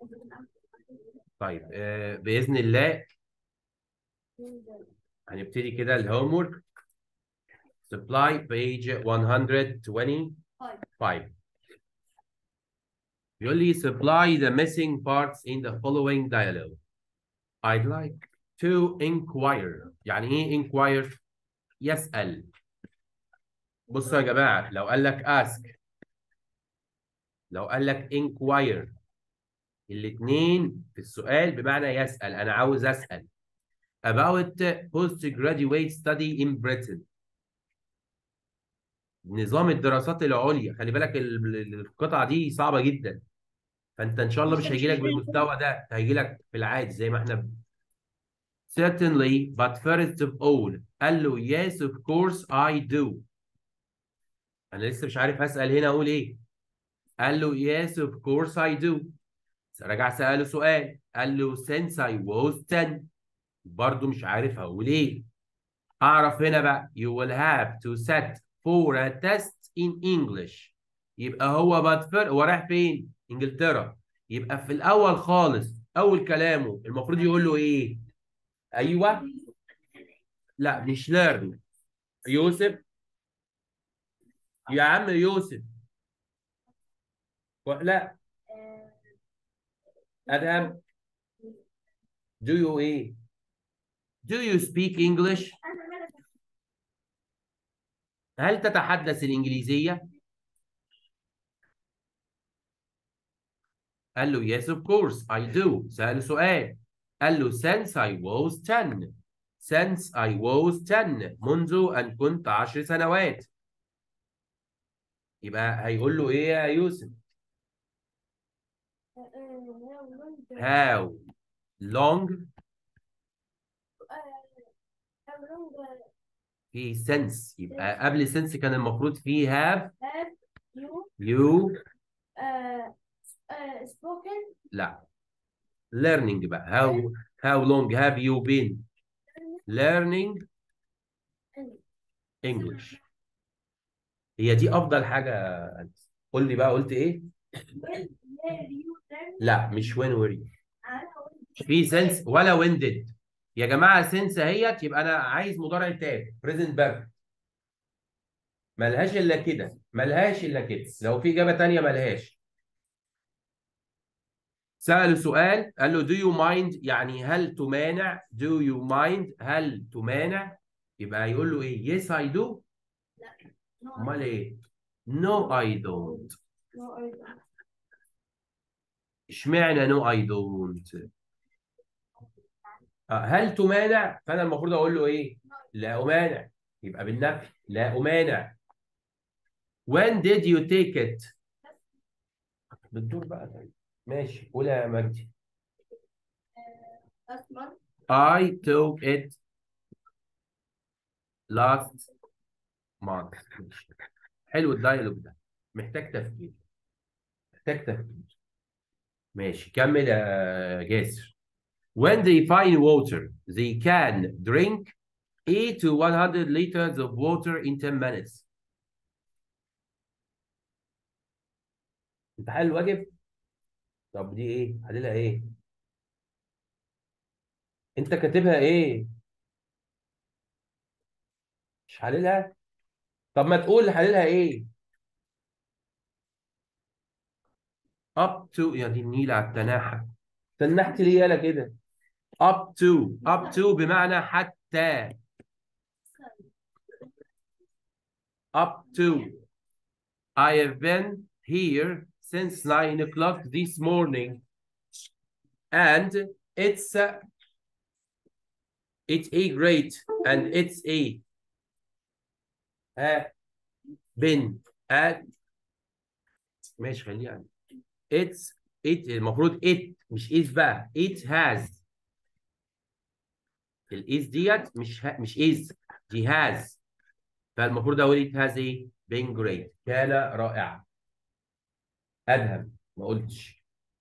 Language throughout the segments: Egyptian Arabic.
طيب آه باذن الله هنبتدي كده الهوم ورك supply page 125 بيقول لي supply the missing parts in the following dialogue I'd like to inquire يعني ايه inquire يسأل بصوا يا جماعة لو قال لك ask لو قال لك inquire الاثنين في السؤال بمعنى يسأل أنا عاوز أسأل about postgraduate study in Britain نظام الدراسات العليا خلي بالك ال- ال- القطعة دي صعبة جدا فأنت إن شاء الله مش هيجي لك بالمستوى ده هيجي لك في العادي زي ما احنا ب... certainly but first of all قال له yes of course I do أنا لسه مش عارف هسأل هنا أقول إيه قال له yes of course I do رجع سأله سؤال قال له since I was 10 برضه مش عارف هقول ايه اعرف هنا بقى you will have to set for a test in English يبقى هو بطفر هو رايح فين انجلترا يبقى في الاول خالص اول كلامه المفروض يقول له ايه ايوه لا مش learn يوسف يا عم يوسف لا ادهم do you ايه do you speak English هل تتحدث الإنجليزية؟ قال له yes of course I do سأله سؤال قال له since I was 10 since I was 10 منذ أن كنت عشر سنوات يبقى هيقول له إيه يا يوسف؟ how long في sense يبقى قبل sense كان المفروض فيه have you لا learning بقى how how long have you been learning English هي دي افضل حاجه أنت. قول لي بقى قلت ايه لا مش when were you في sense ولا when did يا جماعه sense اهيت يبقى انا عايز مضارع تام present perfect ملهاش الا كده ملهاش الا كده لو في اجابه تانية ملهاش سأل سؤال قال له do you mind يعني هل تمانع do you mind هل تمانع يبقى يقول له ايه yes I do امال ايه no I don't اشمعنى no I don't آه، هل تمانع فانا المفروض اقول له ايه لا امانع يبقى بالنفي لا امانع when did you take it بالدور بقى طيب ماشي قول يا مجدي I took it last month حلو الدايلوج ده محتاج تفكير محتاج تفكير ماشي كمل يا جاسر when they find water they can drink 8 to 100 liters of water in 10 minutes انت حل الواجب طب دي ايه حللها ايه انت كاتبها ايه مش حللها طب ما تقول حللها ايه up to يا دي النيلة على التناحة تنحت ليه يالا كده up to up to بمعنى حتى up to I have been here since 9 o'clock this morning and it's uh, it's a great and it's a ها been at ماشي خليها يعني it's it المفروض it مش is بقى it has الايز ديت مش ها مش is دي has فالمفروض اقول it has ايه been great كان رائعا ادهم ما قلتش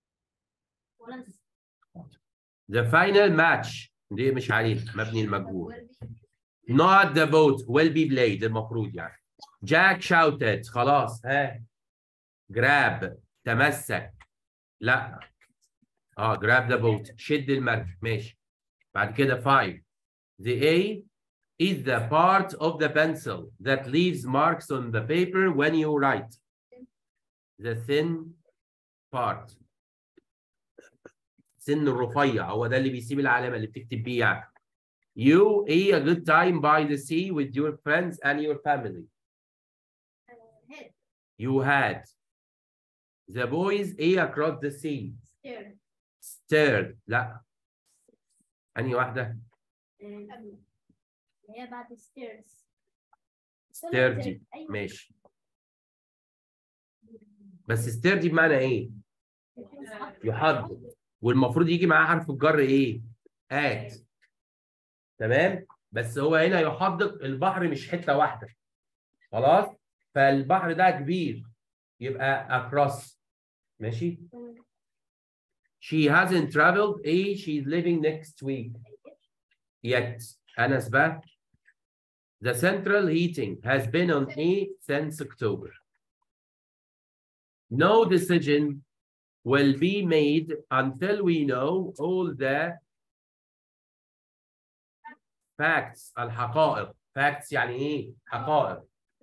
the final match دي مش عليه مبني المجهول not the boat will be played المفروض يعني Jack shouted خلاص ها grab تمسك لا اه grab the boat شد المركب ماشي بعد كده 5 the A is the part of the pencil that leaves marks on the paper when you write the thin part سن الرفيع هو ده اللي بيسيب العلامة اللي بتكتب بيه يعني You a a good time by the sea with your friends and your family. head You had. The boys a across the sea. stairs Stirred. لا. أنهي واحدة؟ قبل هي بعد stairs sturdy. ماشي. بس sturdy بمعنى إيه؟ يحضر. والمفروض يجي معاه حرف الجر إيه؟ at. تمام؟ بس هو هنا يحدق البحر مش حتة واحدة. خلاص؟ فالبحر ده كبير. يبقى across. ماشي؟ She hasn't traveled. A, she's living next week. Yet. Anas back. The central heating has been on A since October. No decision will be made until we know all the facts الحقائق facts يعني ايه حقائق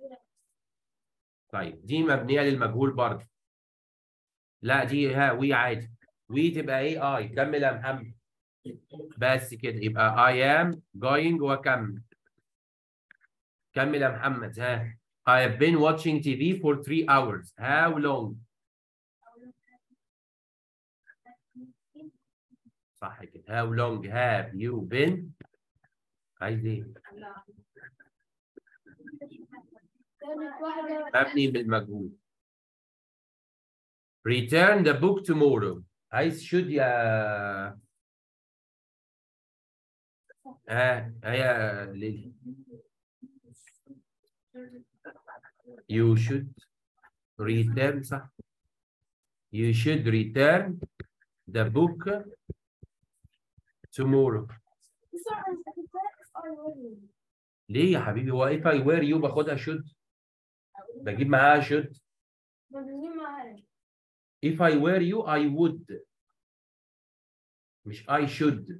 طيب دي مبنية للمجهول برضه لا دي ها وي عادي وي تبقى ايه اي كمل يا محمد بس كده يبقى I am going وكمل كمل يا محمد ها I have been watching TV for three hours how long صح كده how long have you been عايز ايه كانت واحدة مبني بالمجهول return the book tomorrow عايز should يا ها هي ليلي you should return صح you should return the book tomorrow ليه يا حبيبي هو if I were you باخدها should بجيب معاها should if I were you I would مش I should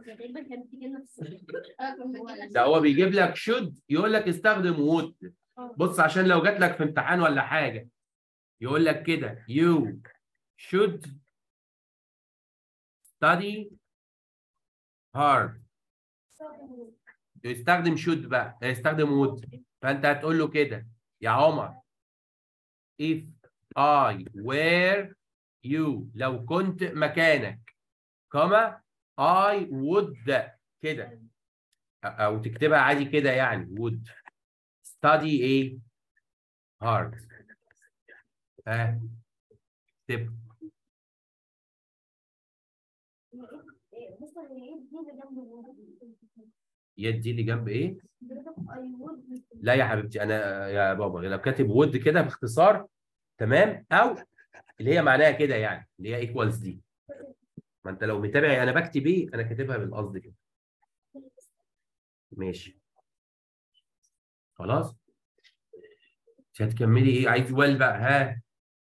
ده هو بيجيب لك should يقول لك استخدم would بص عشان لو جات لك في امتحان ولا حاجة يقول لك كده you should study hard يستخدم should بقى يستخدم would فانت هتقول له كده يا عمر if I were you لو كنت مكانك كما I would كده او تكتبها عادي كده يعني would study ايه hard ها تب يد دي اللي جنب ايه لا يا حبيبتي انا يا بابا لو كاتب وود كده باختصار تمام او اللي هي معناها كده يعني اللي هي ايكوالز دي ما انت لو متابع انا بكتب ايه انا كاتبها بالقصد كده ماشي خلاص مش هتكملي ايه عايز ويل بقى ها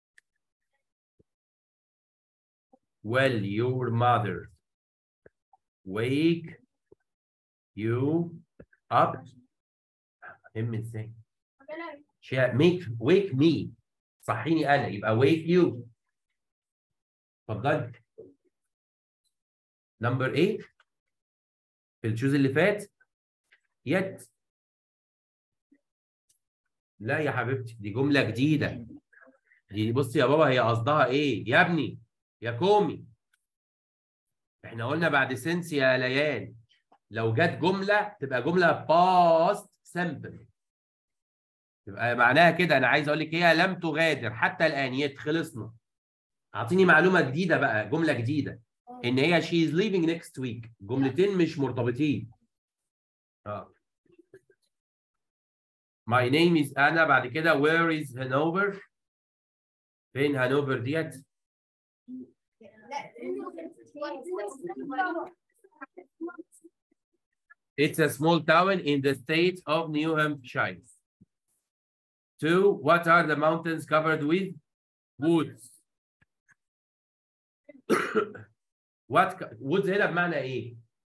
well your mother wake you up هم ازاي شيء make wake me صحيني انا يبقى wake you اتفضلي نمبر 8 في الشوز اللي فات يت لا يا حبيبتي دي جملة جديدة دي بصي يا بابا هي قصدها ايه يا ابني يا كومي احنا قلنا بعد سنس يا ليان لو جت جملة تبقى جملة باست سمبل يبقى معناها كده انا عايز اقول لك هي لم تغادر حتى الان يت خلصنا اعطيني معلومة جديدة بقى جملة جديدة ان هي she is leaving next week جملتين مش مرتبطين اه My name is Anna بعد كده where is Hanover فين هانوفر ديت It's a small town in the state of New Hampshire. Two, what are the mountains covered with? Woods. وات وودز هنا بمعنى ايه؟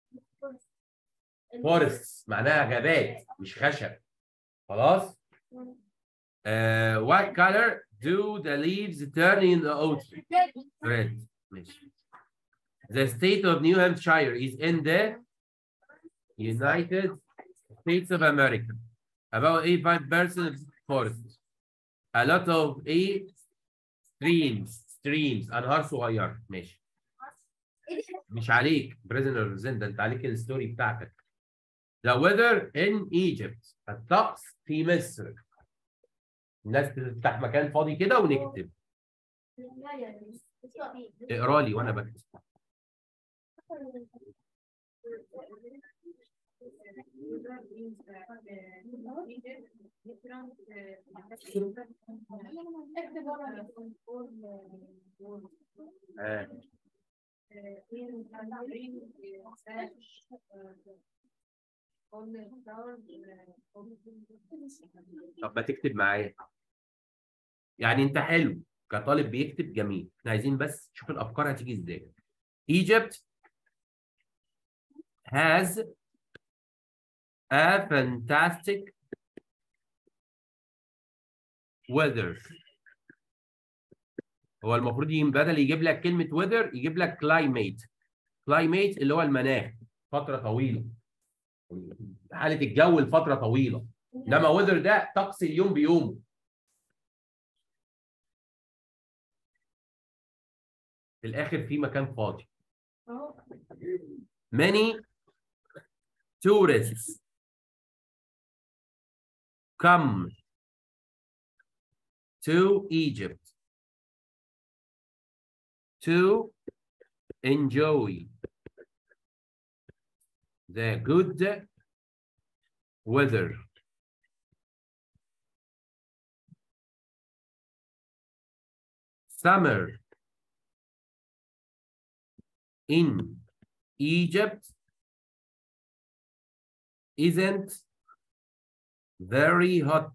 فورست معناها غابات مش خشب خلاص؟ Uh, what color do the leaves turn in the autumn? Red. ماشي. The state of New Hampshire is in the United States of America. About 85% of forest. A lot of a streams streams أنهار صغيرة ماشي. مش عليك prisoner زين ده انت عليك الستوري بتاعتك. The weather in Egypt. الطقس في مصر. الناس تفتح مكان فاضي كده ونكتب. اقرا لي وانا بكتب. آه. طب ما تكتب معايا. يعني انت حلو كطالب بيكتب جميل. احنا عايزين بس تشوف الافكار هتيجي ازاي. Egypt has a fantastic weather. هو المفروض ي- بدل يجيب لك كلمة weather يجيب لك climate. climate اللي هو المناخ فترة طويلة. حالة الجو لفترة طويلة. انما weather ده طقس اليوم بيومه. في الآخر في مكان فاضي. Many tourists come to Egypt to enjoy the good weather. Summer in Egypt isn't very hot.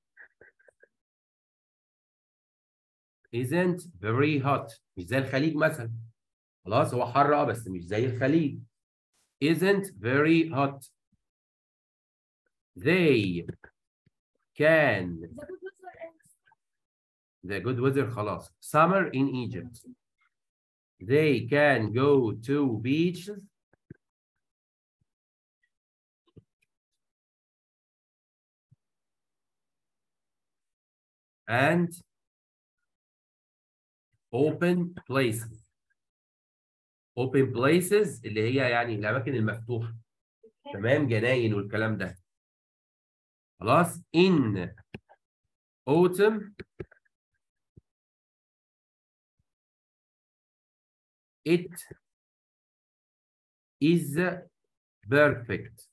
Isn't very hot. مش زي الخليج مثلا. خلاص هو حر اه بس مش زي الخليج. Isn't very hot. They can the good weather خلاص. Summer in Egypt. They can go to beaches and open places. Open places اللي هي يعني الأماكن المفتوحة. تمام جناين والكلام ده. خلاص in autumn it is perfect.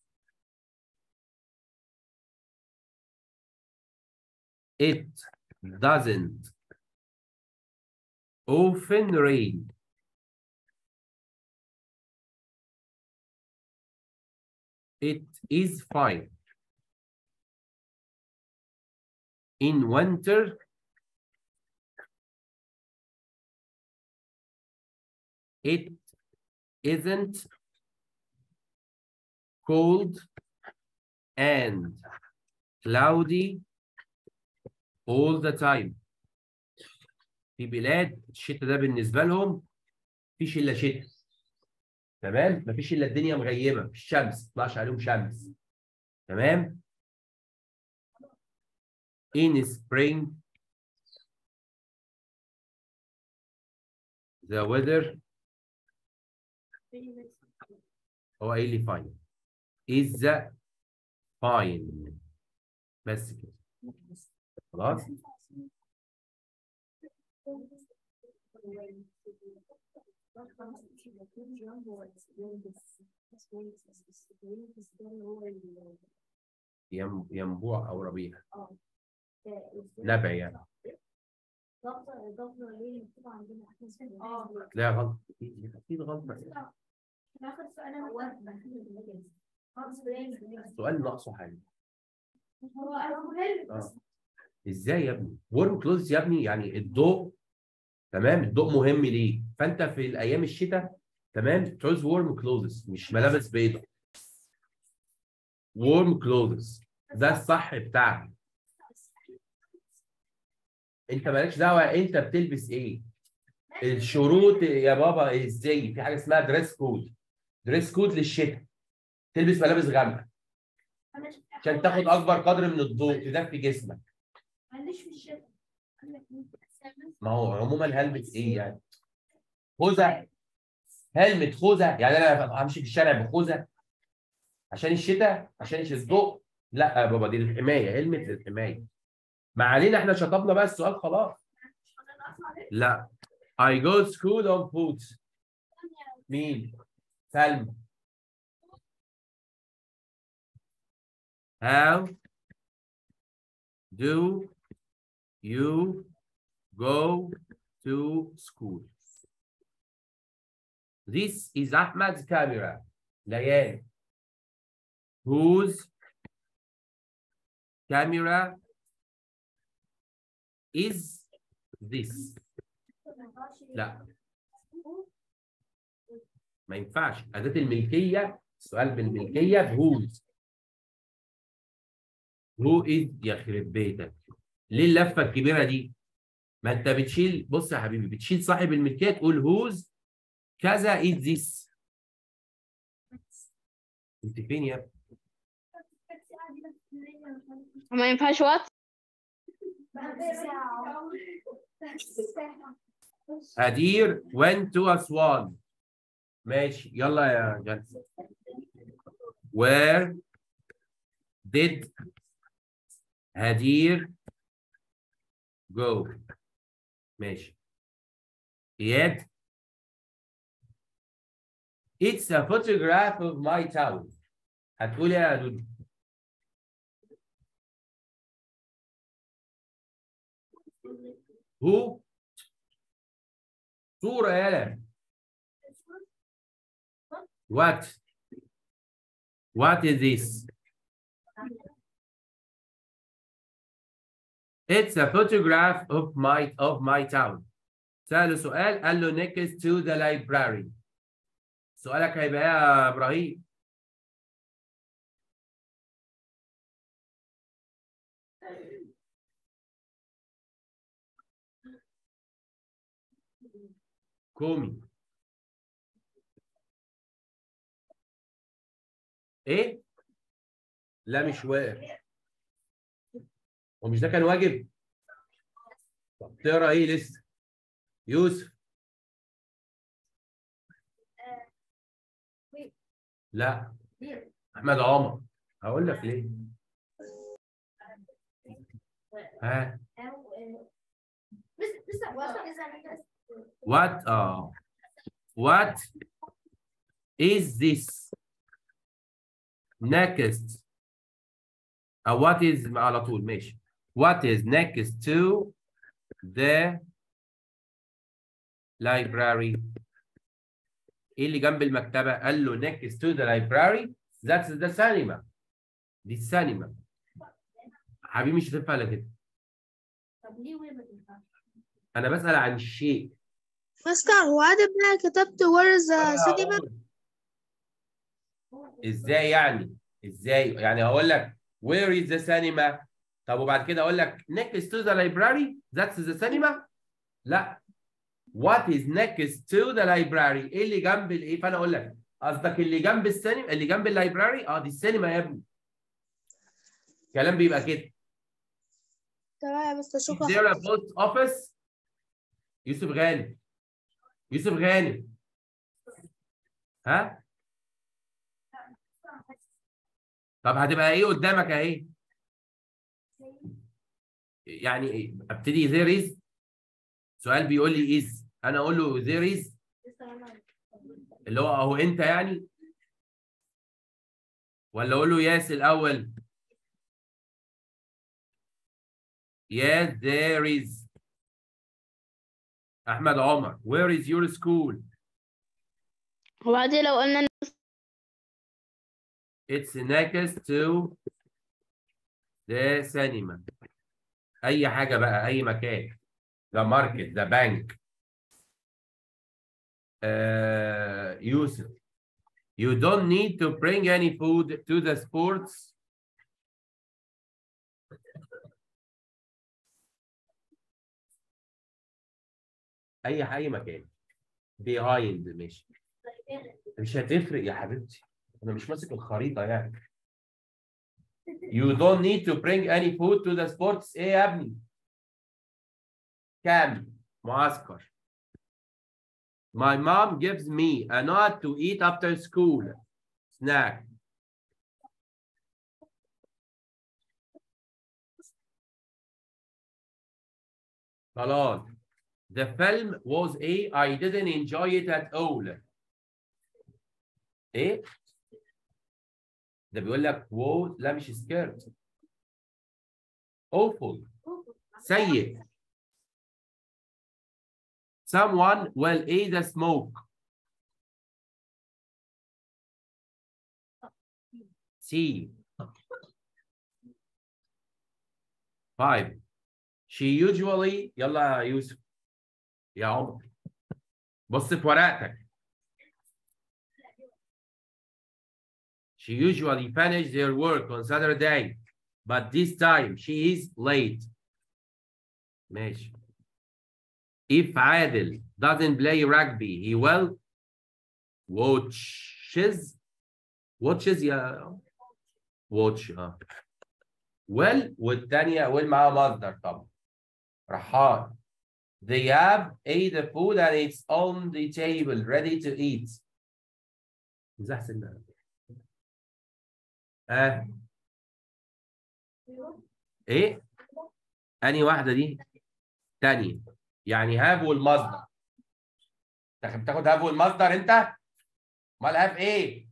It doesn't often rain. It is fine. In winter, it isn't cold and cloudy all the time. في بلاد الشتاء ده بالنسبة لهم مفيش إلا شتاء. تمام؟ مفيش إلا الدنيا مغيمة، مفيش شمس، ما يطلعش عليهم شمس. تمام؟ In spring, the weather هو قايل لي fine. is fine. بس كده. خلاص؟ يم ينبوع أو ربيع. نبع يعني. لا غلط. أكيد غلط بس. السؤال ناقصه حاجة. آه. ازاي يا ابني؟ ورم كلوز يا ابني يعني الضوء تمام الضوء مهم ليه؟ فانت في الايام الشتاء تمام تشوز warm clothes مش ملابس بيضاء warm clothes ده الصح بتاعك انت مالكش دعوه انت بتلبس ايه الشروط يا بابا ازاي في حاجه اسمها دريس كود دريس كود للشتاء تلبس ملابس غامقه عشان تاخد اكبر قدر من الضوء تدفي جسمك معلش في الشتاء ما هو عموما هلبس ايه يعني خوذه هلمت خوذه يعني انا همشي في الشارع بخوذه عشان الشتاء عشان الضوء لا يا بابا دي للحمايه هلمت للحمايه ما علينا احنا شطبنا بقى السؤال خلاص لا I go school on boots مين سلمى How do you go to school? This is Ahmad's camera. Layal. Whose camera is this? لا ما ينفعش أداة الملكية السؤال بالملكية بهوز هو إز يخرب بيتك ليه اللفة الكبيرة دي؟ ما أنت بتشيل بص يا حبيبي بتشيل صاحب الملكية تقول هوز كذا إز ذيس أنت فين يا ابني؟ ما ينفعش وات أدير went to أسوان ماشي يلا يا جلس Where did هدير go ماشي إياد It's a photograph of my town هتقول إيه يا دودو Who صورة يالا What? What is this? It's a photograph of my of my town. سأله سؤال قال له next to the library. سؤالك هيبقى ايه يا ابراهيم؟ كومي ايه؟ لا مش واقف هو مش ده كان واجب؟ طب تقرا ايه لسه؟ يوسف لا احمد عمر هقول لك ليه؟ ها what اه what is this next أو what is على طول ماشي what is next to the library ايه اللي جنب المكتبة قال له next to the library that's the cinema دي السينما حبيبي مش هتنفع الا كده طب ليه وين ما تنفعش؟ انا بسأل عن الشيء مستر هو عادل بقى كتبت ورز أنا سينما هقول. ازاي يعني ازاي يعني هقول لك where is the cinema طب وبعد كده اقول لك next to the library that's the cinema لا what is next to the library ايه اللي جنب الايه فانا اقول لك قصدك اللي جنب السينما اللي جنب اللايبراري اه دي السينما يا ابني كلام بيبقى كده تمام يا مستر Is شكرا there a post office يوسف غانم يوسف غانم ها طب هتبقى ايه قدامك اهي يعني ايه ابتدي there is سؤال بيقول لي is انا اقول له there is اللي هو اهو انت يعني ولا اقول له ياس الاول yes there is احمد عمر where is your school وبعدين لو قلنا it's next to the cinema اي حاجه بقى اي مكان the market the bank uh, يوسف you don't need to bring any food to the sports اي اي مكان behind ماشي مش هتفرق يا حبيبتي انا مش ماسك الخريطه يعني you don't need to bring any food to the sports ايه يا ابني كام معسكر My mom gives me a nut to eat after school. Snack. خلاص. The film was a I didn't enjoy it at all. ايه؟ ده بيقول لك wow لا مش scared. Awful. سيء. Someone will eat the smoke. C. Five. She usually يلا يا يوسف يا عمر بص في ورقتك. She usually finish their work on Saturday, but this time she is late. ماشي. If Adil doesn't play rugby, he will watches watches يا watch اه well والتانية will معاها مصدر طبعا رحال they have ate the food and it's on the table ready to eat مزاح سنة اه ايه انهي واحدة دي تانية يعني هاف والمصدر تاخد تاخد هاف والمصدر انت امال هاف ايه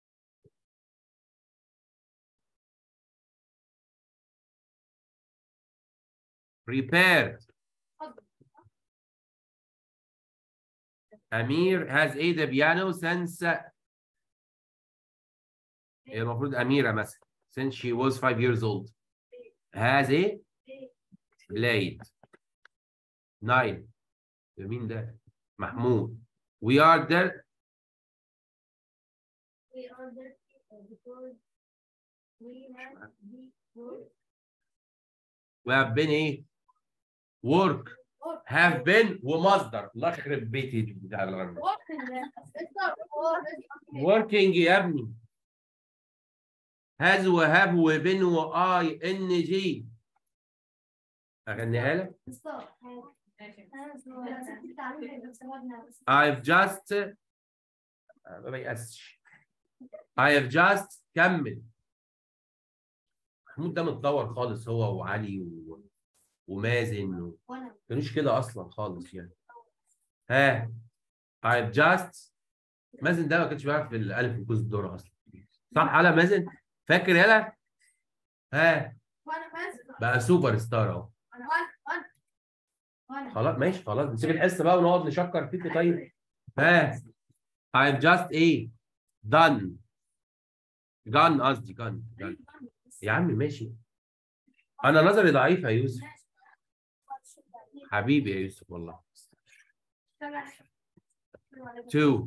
prepared Amir has a the piano since هي المفروض أميرة مثلا since she was five years old has a played nine مين ده؟ محمود we are there We are there because we have the work. we have been ايه؟ work have been ومصدر الله يخرب بيتي بتاع الغرب working يا ابني has وهاب وبن واي ان جي اغنيها لك I've just ما بيأسش I have just كمل محمود ده متطور خالص هو وعلي و... ومازن و... وانا كانوش كده اصلا خالص يعني ها I've just مازن ده ما كانش بيعرف الالف وكوز الدور اصلا صح على مازن فاكر يالا ها وانا ماسك بقى سوبر ستار اهو وانا وانا وانا وانا خلاص ماشي خلاص نسيب الحصه بقى ونقعد نشكر فيك طيب ها I've just ايه done gone قصدي gone gone يا عم ماشي انا نظري ضعيف يا يوسف حبيبي يا يوسف والله two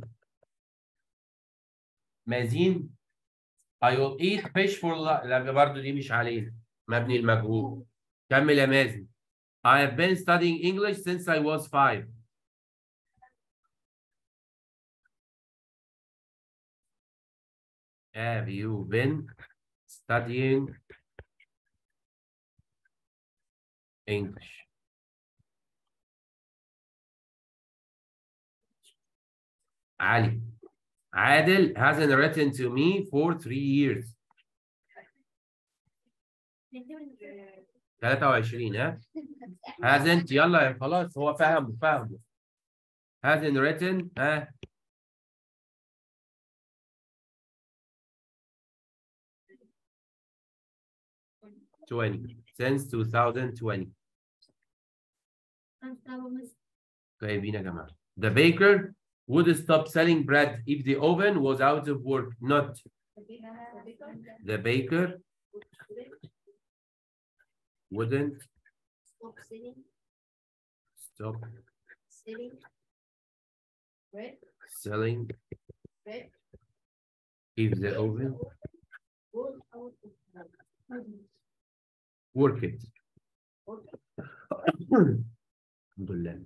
مازين I will eat fish for lunch لا برضه دي مش علينا مبني المجهول كمل يا مازن I have been studying English since I was five Have you been studying English? Ali. Adil hasn't written to me for three years. 23 ها؟ hasn't يلا يا خلاص هو فهم فهم hasn't written ها؟ Twenty since 2020 طيبين يا جماعة The baker would stop selling bread if the oven was out of work not the baker wouldn't Stop sitting, stop sitting. Right? selling if the oven work it الحمد لله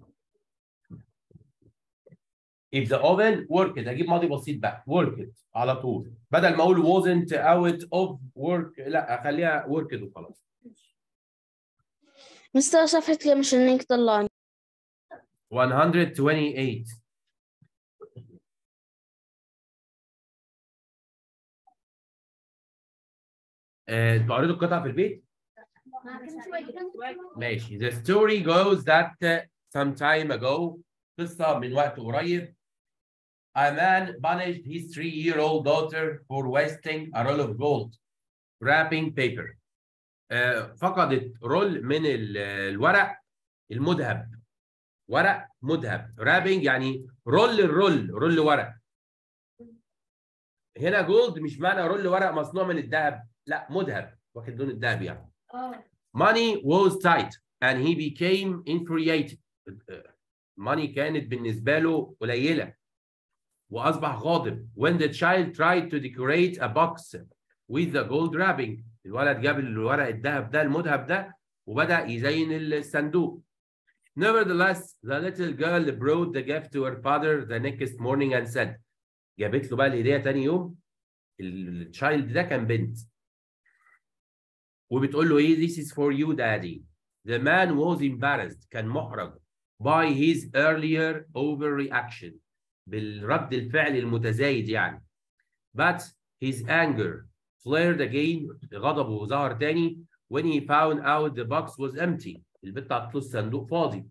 if the oven work it اجيب ماضي بسيط بقى work it على طول بدل ما اقول wasn't out of work لا اخليها work it وخلاص مستر صفحة كام عشان انك طلعني 128 آه، انتوا قريتوا القطعة في البيت؟ ماشي the story goes that uh, some time ago قصة من وقت قريب a man punished his three-year-old daughter for wasting a roll of gold wrapping paper آه، فقدت رول من ال- الورق المذهب ورق مذهب wrapping يعني رول الرول رول ورق هنا جولد مش معنى رول ورق مصنوع من الذهب لا مذهب واخد لون الذهب يعني money was tight and he became infuriated money كانت بالنسبة له قليلة وأصبح غاضب when the child tried to decorate a box with the gold wrapping الولد جاب الورق الذهب ده المذهب ده وبدأ يزين الصندوق nevertheless the little girl brought the gift to her father the next morning and said جابت له بقى الهدية تاني يوم التشايلد ده كان بنت وبتقول له ايه this is for you daddy the man was embarrassed كان محرج by his earlier overreaction بالرد الفعل المتزايد يعني but his anger flared again غضبه ظهر تاني when he found out the box was empty البنت عطت له الصندوق فاضي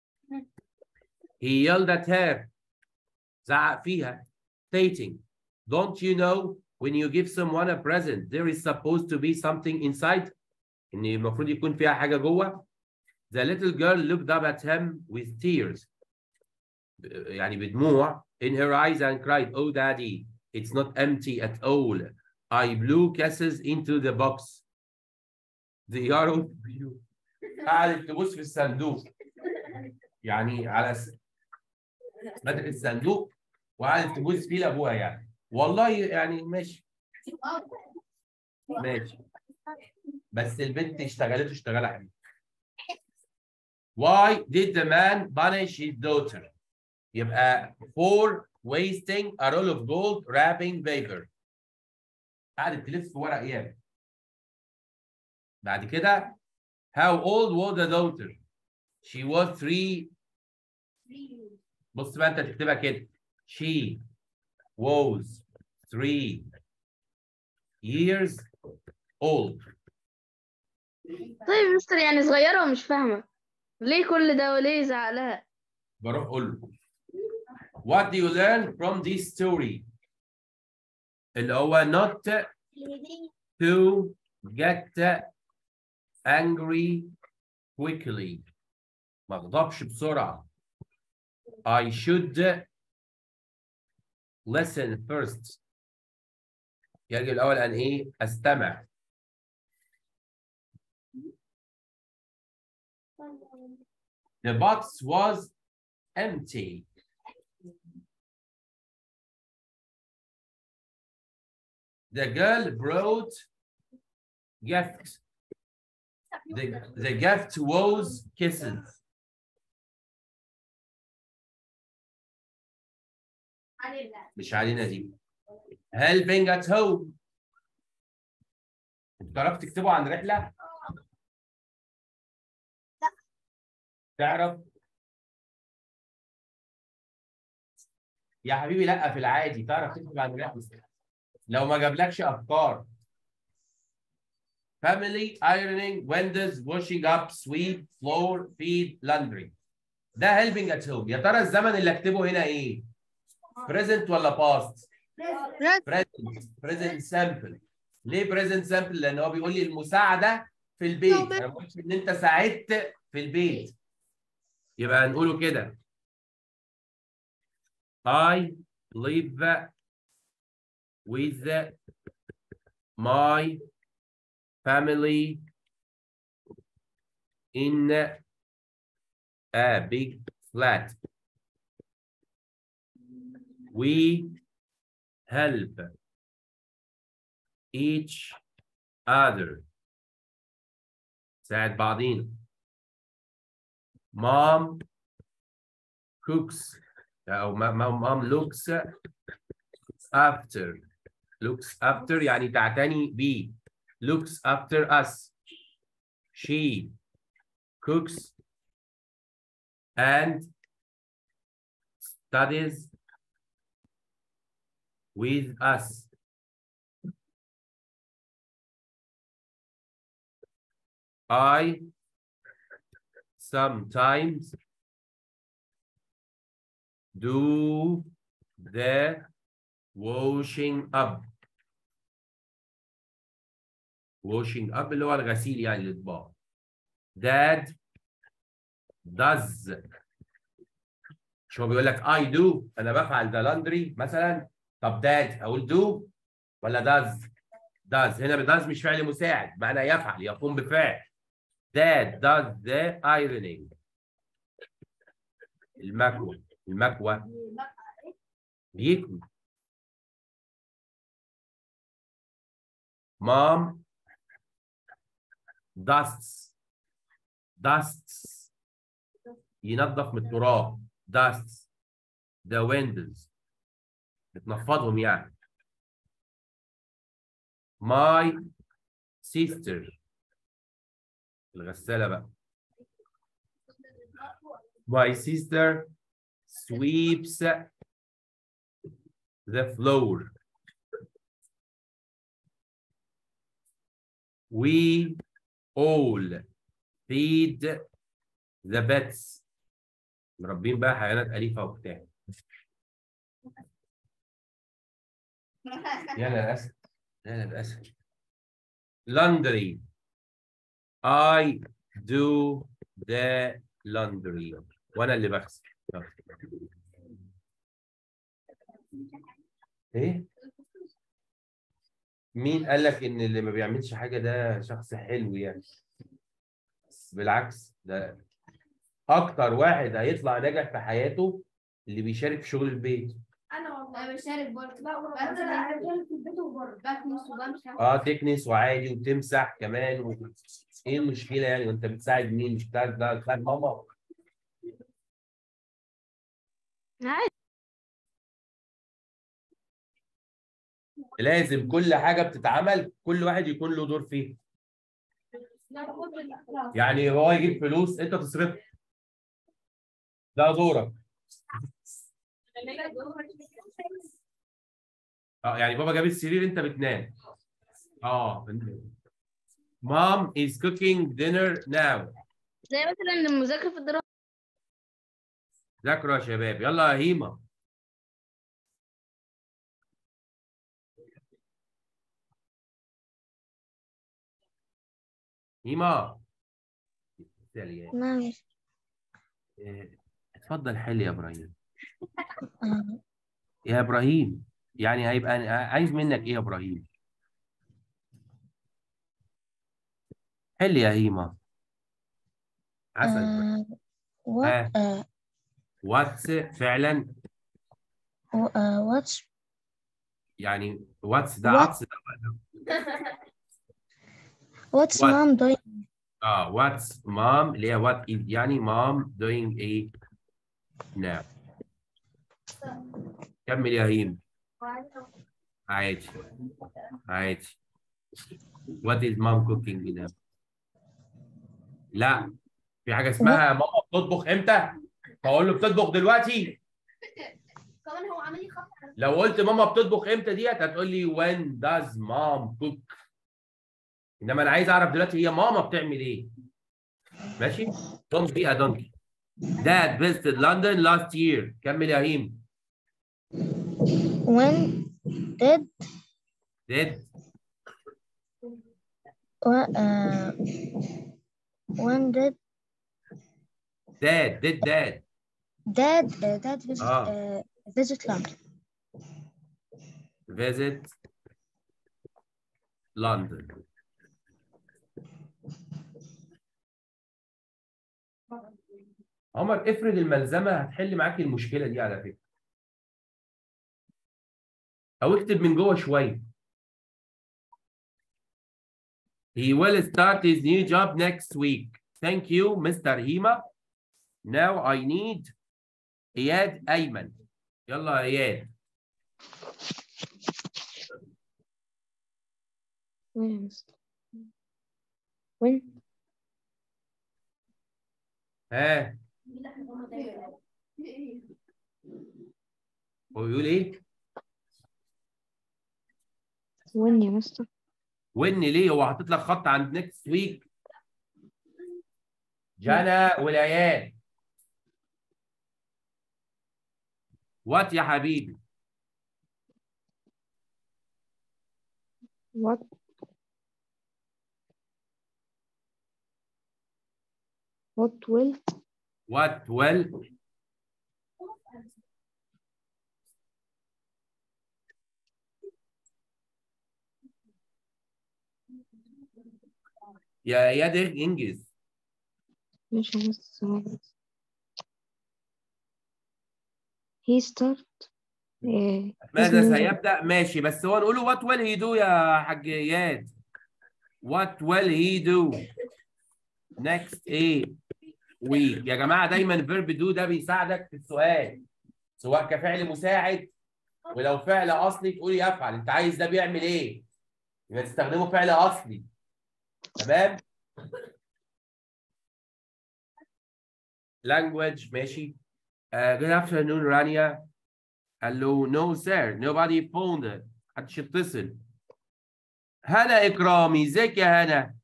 he yelled at her زعق فيها stating don't you know when you give someone a present there is supposed to be something inside ان المفروض يكون فيها حاجه جوه the little girl looked up at him with tears يعني بدموع in her eyes and cried oh daddy it's not empty at all I blew kisses into the box the arrow قعدت تبص في الصندوق يعني على س... بدأ الصندوق وقعدت تبص فيه لابوها يعني والله يعني ماشي ماشي بس البنت اشتغلت اشتغل حلو Why did the man punish his daughter? يبقى for wasting a roll of gold wrapping paper. قعدت تلف ورق ياما. بعد كده how old was the daughter? She was three بص بقى انت تكتبها كده. She was three years old. طيب مستر يعني صغيرة ومش فاهمة ليه كل ده وليه يزعق لها بروح اقول له What do you learn from this story? اللي هو not to get angry quickly ما اغضبش بسرعة I should listen first يجب الأول أن إيه أستمع The box was empty. The girl brought gift. The, the gift was kisses. مش علينا دي. Helping at home. انتوا تعرفوا تكتبوا عن رحلة؟ تعرف؟ يا حبيبي لا في العادي تعرف تكتب عن رحلة لو ما جابلكش افكار family ironing windows washing up sweep floor feed laundry ده helping at home يا ترى الزمن اللي اكتبه هنا ايه present ولا past present present simple ليه present simple لان هو بيقول لي المساعده في البيت انا ما بقولش ان انت ساعدت في البيت يبقى هنقوله كده I live with my family in a big flat. We help each other ساعد بعضينا mom cooks أو ma- ma- mom looks after looks after يعني تعتني بي looks after us she cooks and studies with us I sometimes do the washing up washing up اللي هو الغسيل يعني الاطباق dad does مش هو بيقول لك I do انا بفعل the laundry مثلا طب dad اقول do ولا does does هنا does مش فعل مساعد معنى يفعل يقوم بفعل dad does the ironing المكوى المكوى بيكوي mom dusts dusts ينظف من التراب dusts the windows بتنفضهم يعني my sister الغسالة بقى my sister sweeps the floor we all feed the pets مربين بقى حيوانات أليفة وبتاع يا للأسف يا للأسف laundry I do the laundry وأنا اللي بغسل إيه؟ مين قال لك إن اللي ما بيعملش حاجة ده شخص حلو يعني؟ بالعكس ده أكتر واحد هيطلع ناجح في حياته اللي بيشارك في شغل البيت انا والله انا بشارك برضه لا والله انا بشارك في البيت وبره بكنس وبمسح اه تكنس وعادي وتمسح كمان و... ايه المشكله يعني وانت بتساعد مين مش بتساعد ده بتساعد ماما عادي لازم كل حاجه بتتعمل كل واحد يكون له دور فيها لا باخد بالإخلاص. يعني هو يجيب فلوس انت تصرفها ده دورك اه يعني بابا جاب السرير انت بتنام اه مام is cooking dinner now زي مثلا المذاكرة في الدراسة ذاكروا يا شباب يلا يا هيما هيما سالي نعم إيه، اتفضل حل يا ابراهيم آه، يا ابراهيم يعني هيبقى عايز منك ايه يا ابراهيم حل يا هيما عسل آه، what آه. آه، واتس فعلا و- آه، what's يعني واتس ده What? عطس ده what's What? mom doing اه واتس مام اللي هي وات يعني مام doing ايه now كمل يا هيم عادي عادي what is mom cooking now لا في حاجه اسمها ماما بتطبخ امتى بقول له بتطبخ دلوقتي كمان هو عمال يخبط لو قلت ماما بتطبخ امتى ديت هتقول لي when does mom cook انما انا عايز اعرف دلوقتي هي ماما بتعمل ايه ماشي don't be a donkey dad visited London last year كمل يا هيم when did did wh- آه، when did dad did dad dad آه، dad visit آه. آه، visit London visit London عمر افرض الملزمه هتحل معاك المشكله دي على فكره او اكتب من جوه شويه He will start his new job next week. Thank you, Mr. Hima. Now I need إياد أيمن. يلا يا إياد. وين يا مستر وين ها هو بيقول إيه؟ وين يا مستر وين ليه هو حاطط لك خط عند next week؟ جنى والعيال. وات يا حبيبي؟ what what will What will يا اياد انجز مش يا مستر he start إيه ماذا اسمه- سيبدأ ماشي بس هو نقوله what will he do يا حاج اياد what will he do next ايه week يا جماعة دايما verb do ده بيساعدك في السؤال سواء كفعل مساعد ولو فعل اصلي تقول يفعل انت عايز ده بيعمل ايه يبقى تستخدمه فعل اصلي تمام language ماشي uh, good afternoon رانيا قال له no sir nobody phoned محدش يتصل هلا اكرامي ازيك يا هنا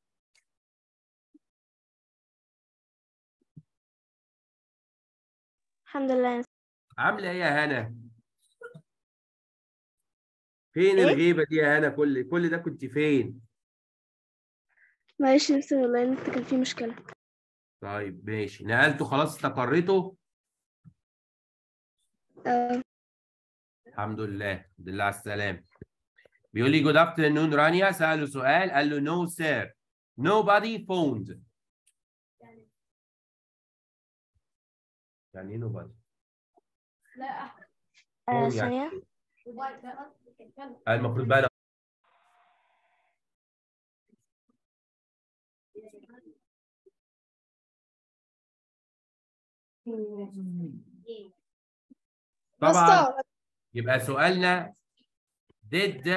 الحمد لله عامله ايه يا هنا فين إيه؟ الغيبه دي يا هنا كل كل ده كنت فين معلش يا مستر والله النت كان فيه مشكلة طيب ماشي نقلته خلاص استقريته اه الحمد لله الحمد لله على السلامه بيقول لي جود افترنون رانيا سأله سؤال قال له نو سير nobody phoned يعني ايه nobody لا آه، يعني. ثانية وبعد ده اتكلم. المفروض بقى أنا طبعا يبقى سؤالنا did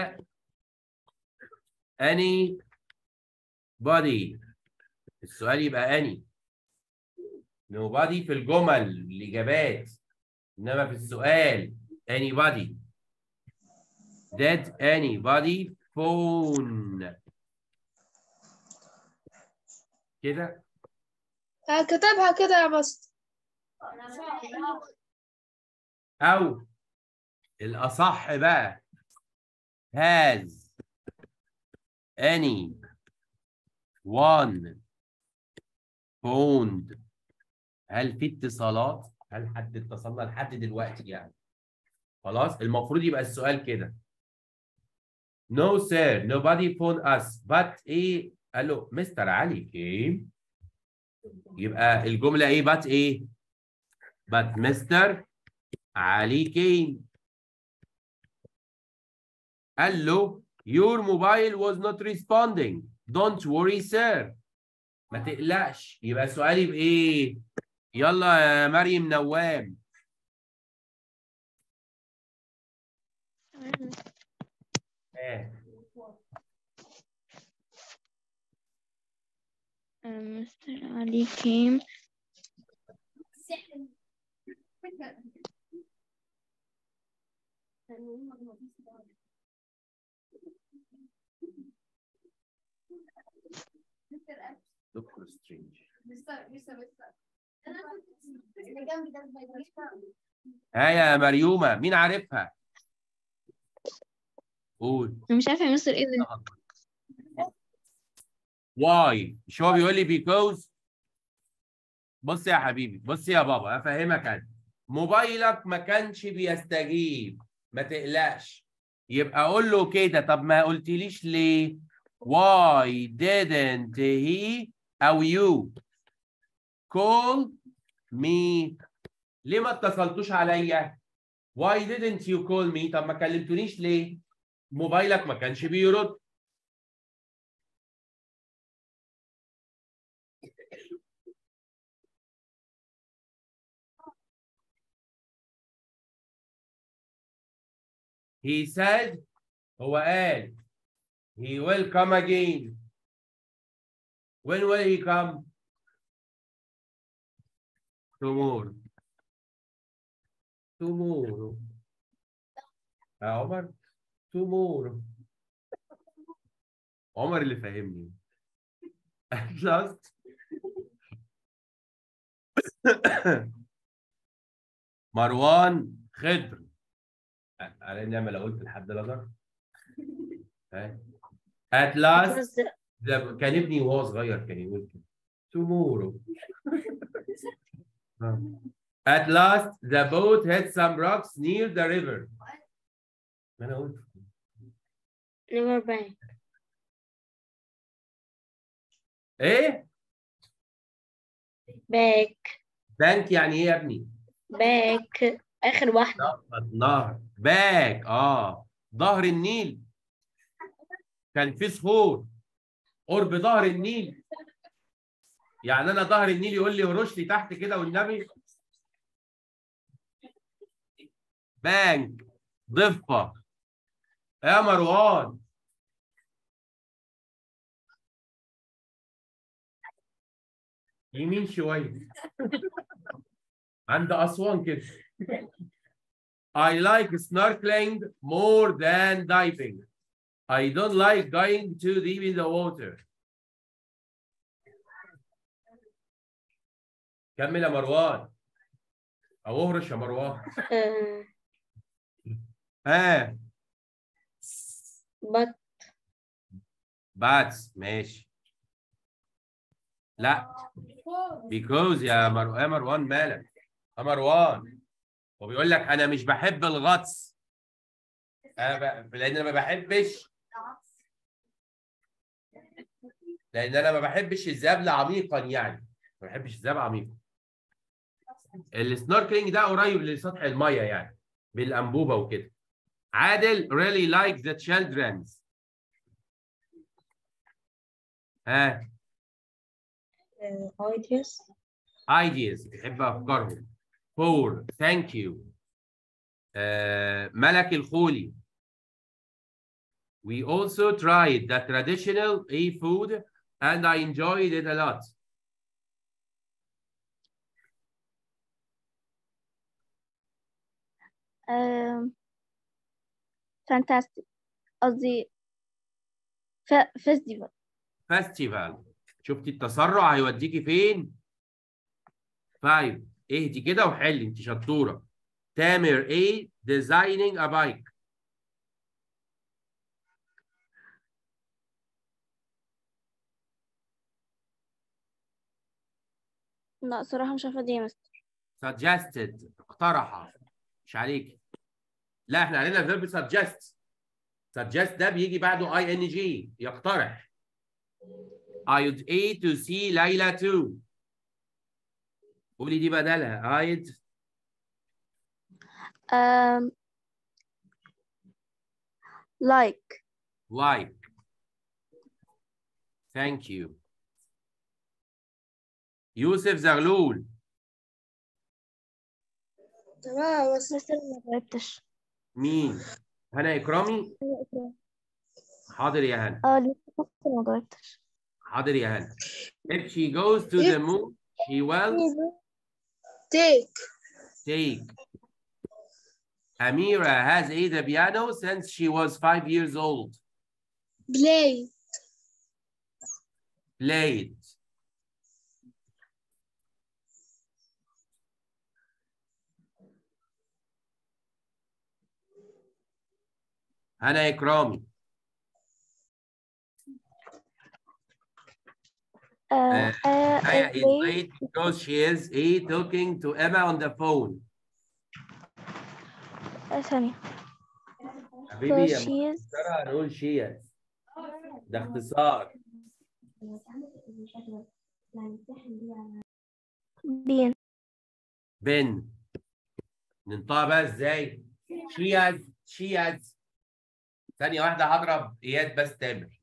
any body السؤال يبقى any nobody في الجمل الإجابات إنما في السؤال anybody did anybody phone كده كتبها كده يا مستر أو الأصح بقى has any one phoned هل في اتصالات؟ هل حد اتصلنا لحد دلوقتي يعني؟ خلاص المفروض يبقى السؤال كده No sir nobody phoned us but ايه؟ قال له مستر علي came يبقى الجملة ايه but ايه؟ but مستر علي came قال له your mobile was not responding don't worry sir ما تقلقش يبقى سؤالي بايه يلا يا مريم نوام آه. مستر علي came سحر. دكتور سترينج لسه لسه لسه انا كنت اللي جنبي ده صغير. ها يا مريومه مين عارفها قول أنا مش عارفة يا مستر ايه ده واي مش هو بيقول لي بيكوز بص يا حبيبي بص يا بابا افهمك انا موبايلك ما كانش بيستجيب ما تقلقش يبقى اقول له كده طب ما قلتليش ليه why didn't he او you call me ليه ما اتصلتوش عليا why didn't you call me طب ما كلمتونيش ليه موبايلك ما كانش بيرد he said هو قال he will come again when will he come tomorrow tomorrow يا عمر tomorrow عمر اللي فاهمني at last مروان خضر على اني لو قلت لحد الازهر ها؟ at last ده كان ابني وهو صغير كان يقول كده tomorrow at last the boat hit some rocks near the river ما انا قلت never bank ايه back بانك يعني ايه يا ابني back آخر واحدة نهر باك اه ظهر النيل كان في صخور قرب ظهر النيل يعني انا ظهر النيل يقول لي هرش لي تحت كده والنبي بانك ضفه يا مروان يمين شويه عند اسوان كده I like snorkeling more than diving. I don't like going too deep in the water. كمل يا مروان او اهرش يا مروان آه، ها but باتس ماشي لا because يا مر... يا مروان مالك يا مروان هو بيقول لك انا مش بحب الغطس أنا ب... لان انا ما بحبش لان انا ما بحبش الذهاب عميقا يعني ما بحبش الذهاب عميقا السنوركلينج ده قريب لسطح الميه يعني بالانبوبه وكده عادل really like the children's ها ideas ideas بيحب افكارهم four thank you آه ملك الخولي we also tried the traditional A food and I enjoyed it a lot um, fantastic قصدي ف- festival festival شفتي التسرع هيوديكي فين five اهدي كده وحلي انت شطوره تامر A designing a bike لا صراحة مش عارفة دي يا مستر suggested اقترح مش عليك لا احنا علينا verb suggest suggest ده بيجي بعده اي ان جي يقترح I'd A to see ليلى too قولي دي بدلها I'd um, like like thank you يوسف زغلول تمام بس مستر ما جاوبتش مين هنا إكرامي حاضر يا هنا اه لسه مستر ما جاوبتش حاضر يا هنا if she goes to the moon she will take take Amira has a the piano since she was five years old play played هنا إكرامي آه آه Aya is play late because she is a talking to Emma on the phone آه ثانية حبيبي so يا she is مستر هنقول شيز ده اختصار being بن ننطقها بقى ازاي she has she has ثانية واحدة هضرب اياد بس تامر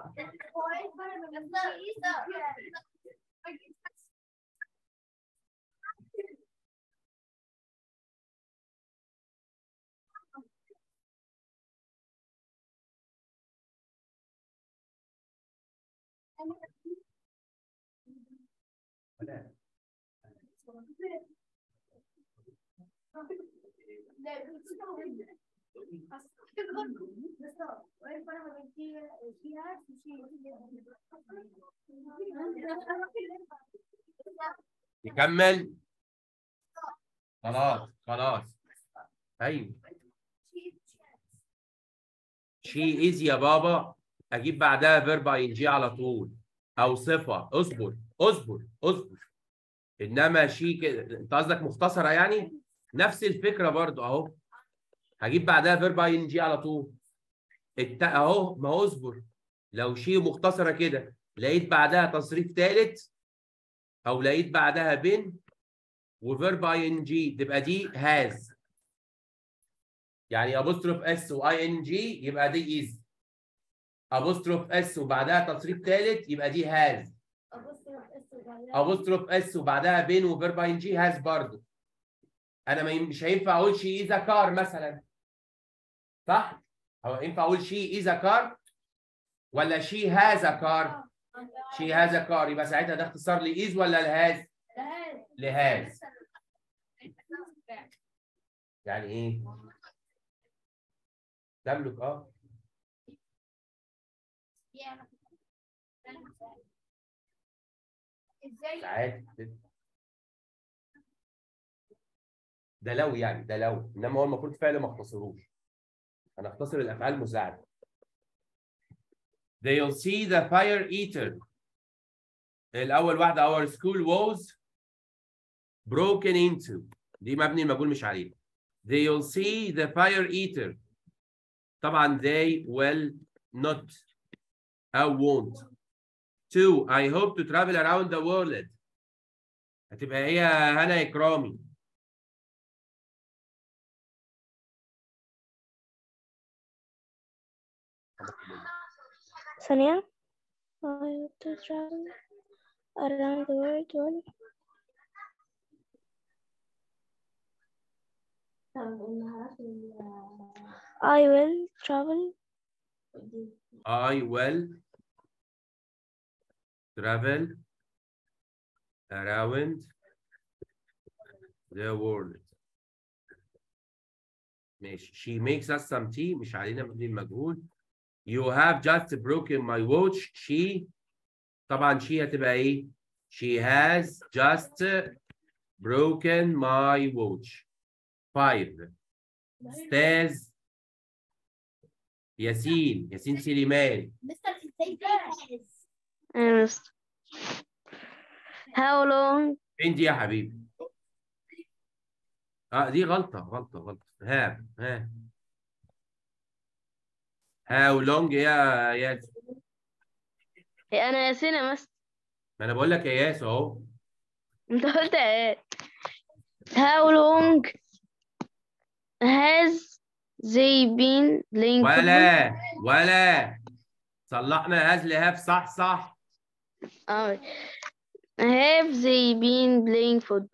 نكمل خلاص خلاص ايوه شي از يا بابا اجيب بعدها فيرب اي ان جي على طول او صفه اصبر اصبر اصبر انما شي كده انت قصدك مختصره يعني نفس الفكره برضو اهو هجيب بعدها فيرب اي ان جي على طول الت... اهو ما هو اصبر لو شي مختصره كده لقيت بعدها تصريف ثالث او لقيت بعدها بن وفيرب اي ان جي تبقى دي هاز يعني ابوستروف اس واي ان جي يبقى دي از ابوستروف اس وبعدها تصريف ثالث يبقى دي هاز ابوستروف اس وبعدها بين وفيرب اي ان جي هاز برضه انا ما ين- مش هينفع اقول شي از كار مثلا صح؟ هو ينفع اقول شي از كار ولا شي هاز كار؟ شي هاز كار يبقى ساعتها ده اختصار لايز ولا لهاز؟ لهاز يعني ايه؟ تملك اه ازاي ساعات ده لو يعني ده لو انما هو المفروض فعل ما اختصروش انا اختصر الافعال المساعده They'll see the fire eater الاول واحده our school was broken into دي مبني المجهول مش عليه They'll see the fire eater طبعا they will not أو won't Two, I hope to travel around the world. هتبقى هي هنا إكرامي. ثانية I want to travel around the world well. I will travel I will travel around the world. ماشي. She makes us some tea مش علينا مبني المجهول. You have just broken my watch. She طبعا she هتبقى ايه؟ She has just broken my watch. Five. Stairs ياسين ياسين سليمان مستر ازاي فاز أنا مست- How long فين دي يا حبيبي؟ اه دي غلطة غلطة غلطة ها ها How long يا ياس أنا ياسين يا مست ما انا بقول لك يا ياس اهو أنت قلت إيه How long has they been playing football? ولا ولا صلحنا هاز لهاف صح صح آه. Have they been playing football?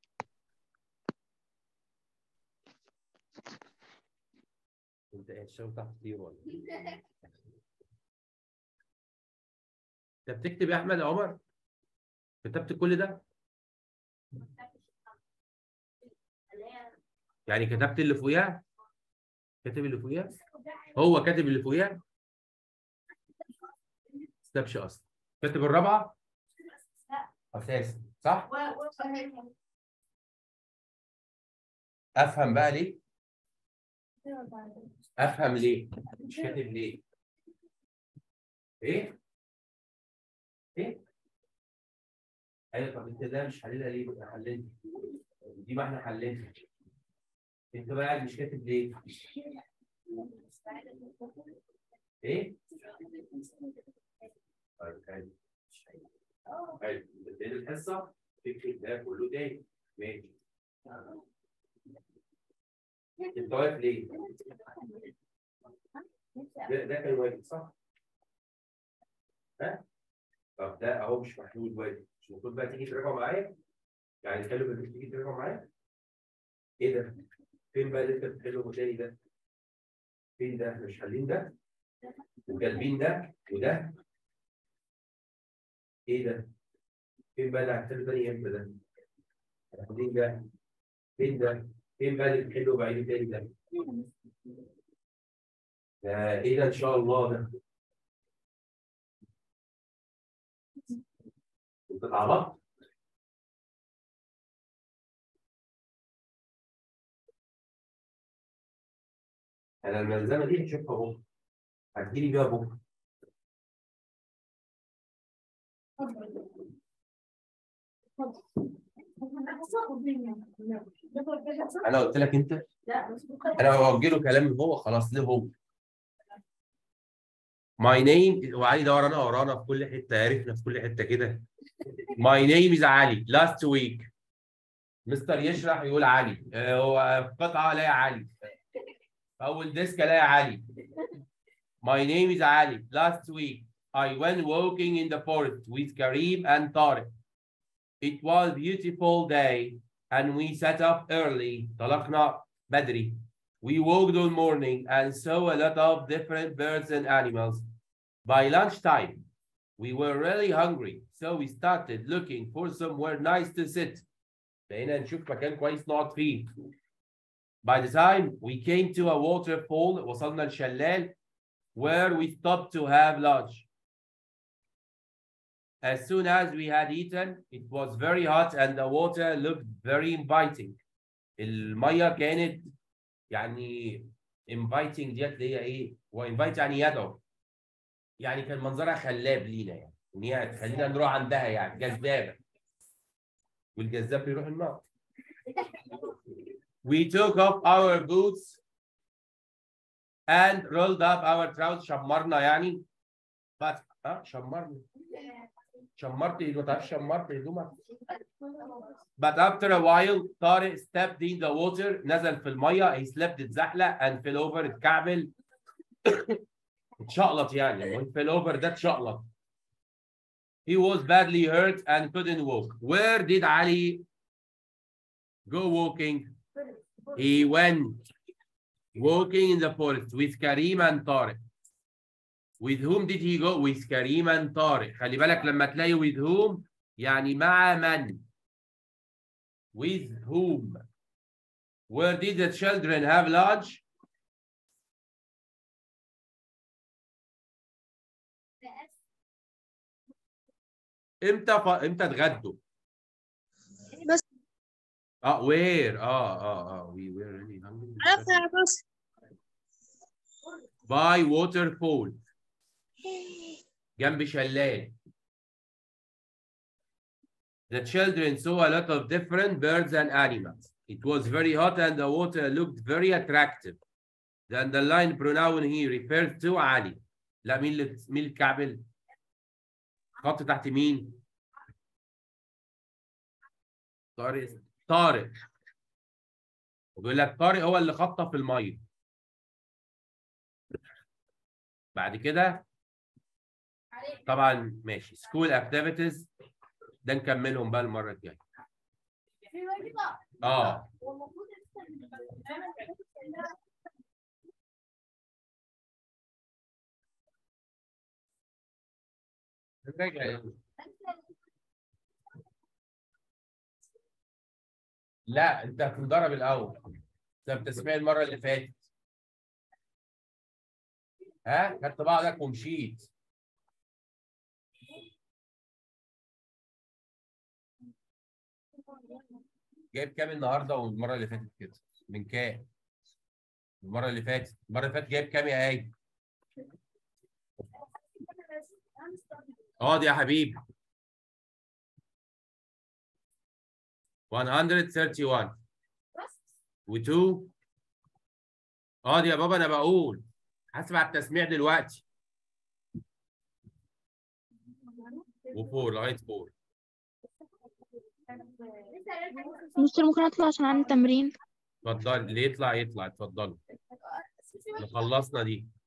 انت ايه الشغل تحت كتير ولا إيه؟ انت بتكتب يا احمد يا عمر كتبت كل ده يعني كتبت اللي فوقيها كاتب اللي فوقيها هو كاتب اللي فوقيها كتبش اصلا كاتب الرابعه اساسا صح افهم بقى ليه افهم ليه مش كاتب ليه ايه ايه ايوه طب انت ده مش حللها ليه بقى حللت دي ما احنا حللنا انت بقى قاعد مش كاتب ليه ايه طيب حلو حلو تاني الحصه تكتب ده كله تاني ماشي انت واقف ليه؟ ده, ده كان واجب صح؟ ها؟ طب ده اهو مش محلول واجب مش المفروض بقى تيجي تراجعوا معايا؟ يعني خلوا بالك تيجي تراجعوا معايا؟ ايه ده؟ فين بقى اللي انت بتحله تاني ده؟ فين ده؟ مش حالين ده؟ وجالبين ده وده؟ ايه ده؟ فين بقى اللي هتحله تاني امتى ده؟ حالين ده؟ فين ده؟ فين بقى اللي بتحله بعيد تاني ده؟ ده ايه ده ان شاء الله ده؟ انت اتعرضت؟ انا الملزمه دي هشوفها بكره هتجيلي بيها بكره انا قلت لك انت انا بوجه له كلام هو خلاص ليه هو ماي نيم وعلي ده ورانا ورانا في كل حته عرفنا في كل حته كده ماي نيم از علي لاست ويك مستر يشرح يقول علي آه، هو في قطعه الاقي علي في اول ديسك الاقي علي My name is Ali. Last week, I went walking in the forest with Karim and Tariq. It was a beautiful day, and we sat up early. طلقنا بدري. We walked all morning and saw a lot of different birds and animals. By lunchtime, we were really hungry, so we started looking for somewhere nice to sit. بقينا نشوف مكان كويس نقعد فيه. By the time we came to a waterfall, وصلنا لشلال where we stopped to have lunch. As soon as we had eaten, it was very hot and the water looked very inviting. المية كانت يعني inviting ديت اللي هي ايه؟ هو invite يعني يدعو. يعني كان منظرها خلاب لينا يعني. ان هي تخلينا نروح عندها يعني جذابة. والجذاب بيروح النار. We took off our boots and rolled up our trousers شمرنا يعني بس ها شمرنا شمرت ما تعرفش شمرت هدومك But after a while طارق stepped in the water نزل في الميه he slipped اتزحلق and fell over اتكعبل اتشقلط يعني when fell over ده اتشقلط He was badly hurt and couldn't walk. Where did Ali go walking? He went walking in the forest with Karim and Tariq. With whom did he go? With Karim and Tariq. خلي بالك لما تلاقي with whom يعني مع من. With whom. Where did the children have lunch? امتى ف... امتى اتغدوا؟ بس اه where اه اه اه we were really hungry. عرفت يا بس by waterfall جنب شلال The children saw a lot of different birds and animals. It was very hot and the water looked very attractive. The underlined pronoun he refers to علي. لا مين اللي مين الكعبل؟ خط تحت مين؟ طارق طارق وبيقول لك طارق هو اللي خطف في الميه بعد كده طبعا ماشي سكول اكتيفيتيز ده نكملهم بقى المره الجايه اه لا انت هتنضرب الاول ده بتسمع المره اللي فاتت ها خدت بعضك ومشيت جايب كام النهارده والمره اللي فاتت كده من كام المره اللي فاتت المره اللي فاتت جايب كام يا اي اقعد يا حبيبي 131 و2 اقعد يا بابا انا بقول هسمع التسميع دلوقتي وفور لغايه فور مستر ممكن اطلع عشان عندي تمرين اتفضل اللي يطلع يطلع اتفضل خلصنا دي